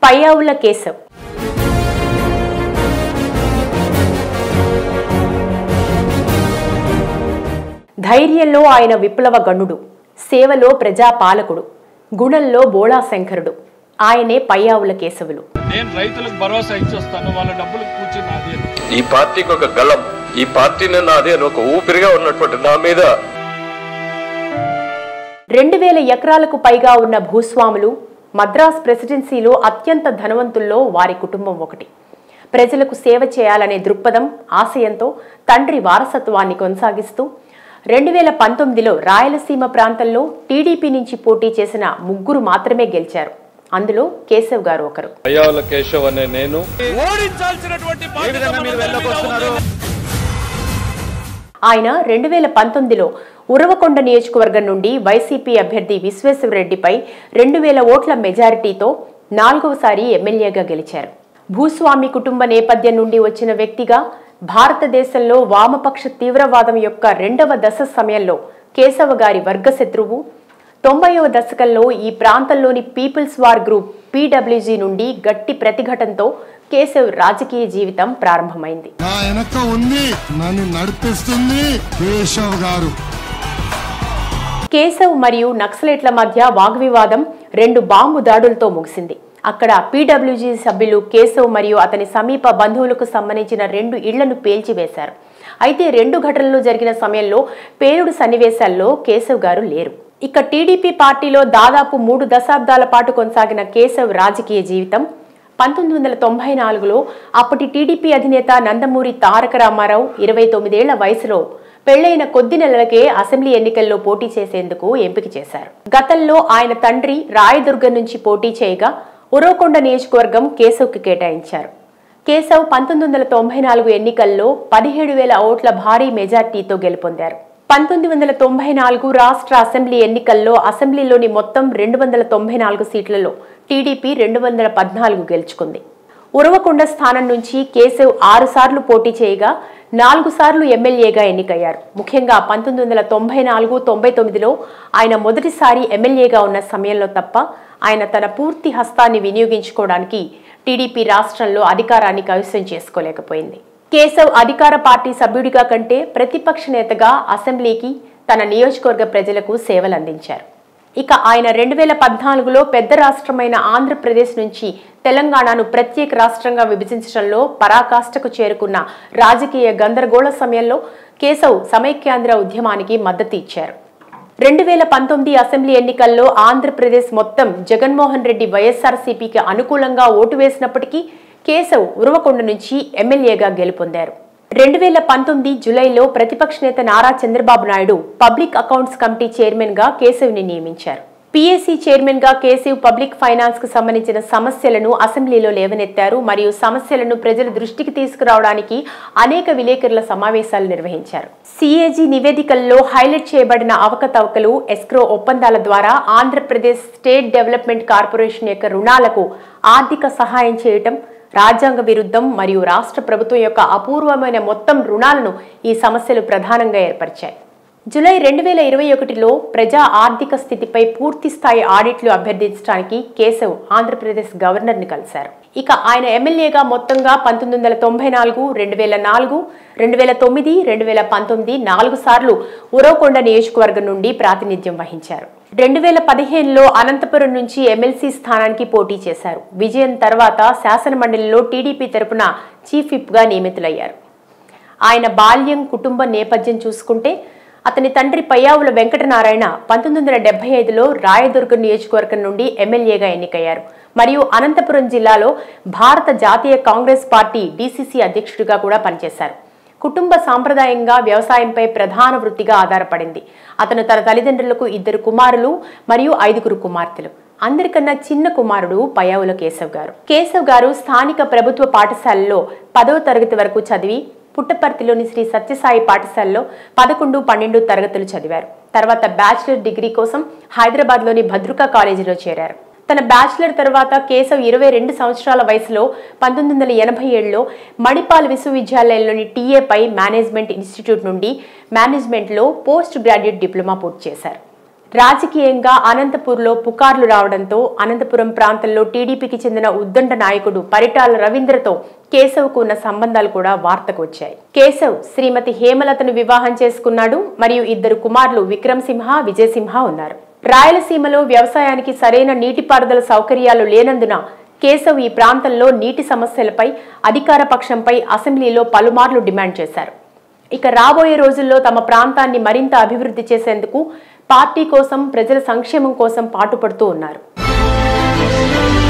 పయ్యావుల కేశవ్ ధైర్యంలో ఆయన విప్లవ గణుడు సేవలో ప్రజాపాలకుడు గుణంలో బోళా శంకరుడు ఆయనే పయ్యావుల కేశవులు నేను రైతులకు భరోసా ఇచ్చొస్తాను వాళ్ళ డబ్బులు కూర్చుని నాది అని. ఈ పార్టీకి ఒక గలం ఈ పార్టీని నాది అని ఒక ఊపిరిగా ఉన్నటువంటి నా మీద రెండు వేల ఎకరాలకు పైగా ఉన్న భూస్వాములు మద్రాస్ ప్రెసిడెన్సీలో అత్యంత ధనవంతుల్లో వారి కుటుంబం ఒకటి ప్రజలకు సేవ చేయాలనే దృక్పథం ఆశయంతో తండ్రి వారసత్వాన్ని కొనసాగిస్తూ రెండు వేల పంతొమ్మిదిలో రాయలసీమ ప్రాంతంలో టీడీపీ నుంచి పోటీ చేసిన ముగ్గురు మాత్రమే గెలిచారు అందులో కేశవ్ గారు ఒకరు అయ్యావుల కేశవ్ అనే నేను ఓడించాల్సినటువంటి బాధ్యత మన మీద ఉంది. ఆయన రెండు వేల పంతొమ్మిదిలో ఉరవకొండ నియోజకవర్గం నుండి వైసీపీ అభ్యర్థి విశ్వేశ్వరరెడ్డిపై రెండు వేల ఓట్ల మెజారిటీతో నాలుగవసారి ఎమ్మెల్యేగా గెలిచారు భూస్వామి కుటుంబ నేపథ్యం నుండి వచ్చిన వ్యక్తిగా భారతదేశంలో వామపక్ష తీవ్రవాదం యొక్క రెండవ దశ సమయంలో కేశవ గారి వర్గశత్రువు తొంభైవ దశకంలో ఈ ప్రాంతంలోని పీపుల్స్ వార్ గ్రూప్ పీడబ్ల్యూజీ నుండి గట్టి ప్రతిఘటనతో కేశవ్ రాజకీయ జీవితం ప్రారంభమైంది నా వెనక ఉంది నన్ను నడిపిస్తుంది కేశవ్ గారు కేశవ్ మరియు నక్సలైట్ల మధ్య వాగ్వివాదం రెండు బాంబు దాడులతో ముగిసింది అక్కడ పీడబ్ల్యూజీ సభ్యులు కేశవ్ మరియు అతని సమీప బంధువులకు సంబంధించిన రెండు ఇళ్లను పేల్చివేశారు అయితే రెండు ఘటనలు జరిగిన సమయంలో పేలుడు సన్నివేశాల్లో కేశవ్ గారు లేరు ఇక టీడీపీ పార్టీలో దాదాపు మూడు దశాబ్దాల పాటు కొనసాగిన కేశవ్ రాజకీయ జీవితం పంతొమ్మిది వందల తొంభై నాలుగులో అప్పటి టీడీపీ అధినేత నందమూరి తారక రామారావు ఇరవై తొమ్మిదేళ్ల వయసులో పెళ్లైన కొద్ది నెలలకే అసెంబ్లీ ఎన్నికల్లో పోటీ చేసేందుకు ఎంపిక చేశారు గతంలో ఆయన తండ్రి రాయదుర్గం నుంచి పోటీ చేయగా ఉరవకొండ నియోజకవర్గం కేశవ్కి కేటాయించారు కేశవ్ పంతొమ్మిది వందల తొంభై నాలుగు ఎన్నికల్లో పదిహేడు వేల ఓట్ల భారీ మెజార్టీతో గెలుపొందారు పంతొమ్మిది వందల తొంభై నాలుగు రాష్ట్ర అసెంబ్లీ ఎన్నికల్లో అసెంబ్లీలోని మొత్తం రెండు వందల తొంభై నాలుగు సీట్లలో టీడీపీ రెండు వందల పద్నాలుగు గెలుచుకుంది ఉరవకొండ స్థానం నుంచి కేశవ్ ఆరు సార్లు పోటీ చేయగా నాలుగు సార్లు ఎమ్మెల్యేగా ఎన్నికయ్యారు ముఖ్యంగా పంతొమ్మిది వందల తొంభై నాలుగు తొంభై తొమ్మిదిలో ఆయన మొదటిసారి ఎమ్మెల్యేగా ఉన్న సమయంలో తప్ప ఆయన తన పూర్తి హస్తాన్ని వినియోగించుకోవడానికి టీడీపీ రాష్ట్రంలో అధికారాన్ని కైవసం చేసుకోలేకపోయింది కేశవ్ అధికార పార్టీ సభ్యుడిగా కంటే ప్రతిపక్ష నేతగా అసెంబ్లీకి తన నియోజకవర్గ ప్రజలకు సేవలు అందించారు ఇక ఆయన రెండు వేల పద్నాలుగులో పెద్ద రాష్ట్రమైన ఆంధ్రప్రదేశ్ నుంచి తెలంగాణను ప్రత్యేక రాష్ట్రంగా విభజించడంలో పరాకాష్ఠకు చేరుకున్న రాజకీయ గందరగోళ సమయంలో కేశవ్ సమైక్యాంధ్ర ఉద్యమానికి మద్దతు ఇచ్చారు రెండు వేల పంతొమ్మిది అసెంబ్లీ ఎన్నికల్లో ఆంధ్రప్రదేశ్ మొత్తం జగన్మోహన్ రెడ్డి వైఎస్ఆర్సీపీకి అనుకూలంగా ఓటు వేసినప్పటికీ కేశవ్ ఉరవకొండ నుంచి ఎమ్మెల్యేగా గెలుపొందారు రెండు వేల పంతొమ్మిది జులైలో ప్రతిపక్ష నేత Nara Chandrababu Naidu public accounts committee chairman గా కేశవ్ని నియమించారు పీఏసీ చైర్మన్ గా కేశవ్ పబ్లిక్ ఫైనాన్స్ కు సంబంధించిన సమస్యలను అసెంబ్లీలో లేవనెత్తారు మరియు సమస్యలను ప్రజల దృష్టికి తీసుకురావడానికి అనేక విలేకరుల సమావేశాలు నిర్వహించారు సిఏజీ నివేదికల్లో హైలైట్ చేయబడిన అవకతవకలు ఎస్క్రో ఒప్పందాల ద్వారా ఆంధ్రప్రదేశ్ స్టేట్ డెవలప్మెంట్ కార్పొరేషన్ యొక్క రుణాలకు ఆర్థిక సహాయం చేయటం రాజ్యాంగ విరుద్ధం మరియు రాష్ట్ర ప్రభుత్వం యొక్క అపూర్వమైన మొత్తం రుణాలను ఈ సమస్యలు ప్రధానంగా ఏర్పరిచాయి జూలై రెండు వేల ఇరవై ఒకటిలో ప్రజా ఆర్థిక స్థితిపై పూర్తి స్థాయి ఆడిట్లు అభ్యర్థించడానికి కేశవ్ ఆంధ్రప్రదేశ్ గవర్నర్ని కలిశారు ఇక ఆయన ఎమ్మెల్యేగా మొత్తంగా పంతొమ్మిది వందల తొంభై నాలుగు రెండు వేల నాలుగు రెండు వేల తొమ్మిది రెండు వేల పంతొమ్మిది నాలుగు సార్లు ఉరవకొండ నియోజకవర్గం నుండి ప్రాతినిధ్యం వహించారు రెండు వేల పదిహేనులో అనంతపురం నుంచి ఎమ్మెల్సీ స్థానానికి పోటీ చేశారు విజయం తర్వాత శాసనమండలిలో టీడీపీ తరపున చీఫ్ విప్గా నియమితులయ్యారు ఆయన బాల్యం కుటుంబ నేపథ్యం చూసుకుంటే అతని తండ్రి పయ్యావుల వెంకటనారాయణ పంతొమ్మిది వందల డెబ్బై ఐదులో రాయదుర్గం నియోజకవర్గం నుండి ఎమ్మెల్యేగా ఎన్నికయ్యారు మరియు అనంతపురం జిల్లాలో భారత జాతీయ కాంగ్రెస్ పార్టీ డీసీసీ అధ్యక్షుడిగా కూడా పనిచేశారు కుటుంబ సాంప్రదాయంగా వ్యవసాయంపై ప్రధాన వృత్తిగా ఆధారపడింది అతను తన తల్లిదండ్రులకు ఇద్దరు కుమారులు మరియు ఐదుగురు కుమార్తెలు అందరికన్నా చిన్న కుమారుడు పయ్యావుల కేశవ్ గారు కేశవ్ గారు స్థానిక ప్రభుత్వ పాఠశాలలో పదవ తరగతి వరకు చదివి పుట్టపర్తిలోని శ్రీ సత్యసాయి పాఠశాలలో పదకొండు పన్నెండు తరగతులు చదివారు తర్వాత బ్యాచిలర్ డిగ్రీ కోసం హైదరాబాద్లోని భద్రకా కాలేజీలో చేరారు తన బ్యాచిలర్ తర్వాత కేశవ్ ఇరవై రెండు సంవత్సరాల వయసులో పంతొమ్మిది వందల ఎనభై ఏడులో మణిపాల్ విశ్వవిద్యాలయంలోని టీఏపై మేనేజ్మెంట్ ఇన్స్టిట్యూట్ నుండి మేనేజ్మెంట్లో పోస్ట్ గ్రాడ్యుయేట్ డిప్లొమా పూర్తి చేశారు రాజకీయంగా అనంతపూర్లో పుకార్లు రావడంతో అనంతపురం ప్రాంతంలో టీడీపీకి చెందిన ఉద్దండ నాయకుడు పరిటాల రవీంద్రతో కేశవ్కు ఉన్న సంబంధాలు కూడా వార్తకు వచ్చాయి కేశవ్ శ్రీమతి హేమలతను వివాహం చేసుకున్నాడు మరియు ఇద్దరు కుమారులు విక్రమ్ సింహ విజయసింహ ఉన్నారు రాయలసీమలో వ్యవసాయానికి సరైన నీటిపారుదల సౌకర్యాలు లేనందున కేశవ్ ఈ ప్రాంతంలో నీటి సమస్యలపై అధికార పక్షంపై అసెంబ్లీలో పలుమార్లు డిమాండ్ చేశారు ఇక రాబోయే రోజుల్లో తమ ప్రాంతాన్ని మరింత అభివృద్ధి చేసేందుకు పార్టీ కోసం ప్రజల సంక్షేమం కోసం పాటుపడుతూ ఉన్నారు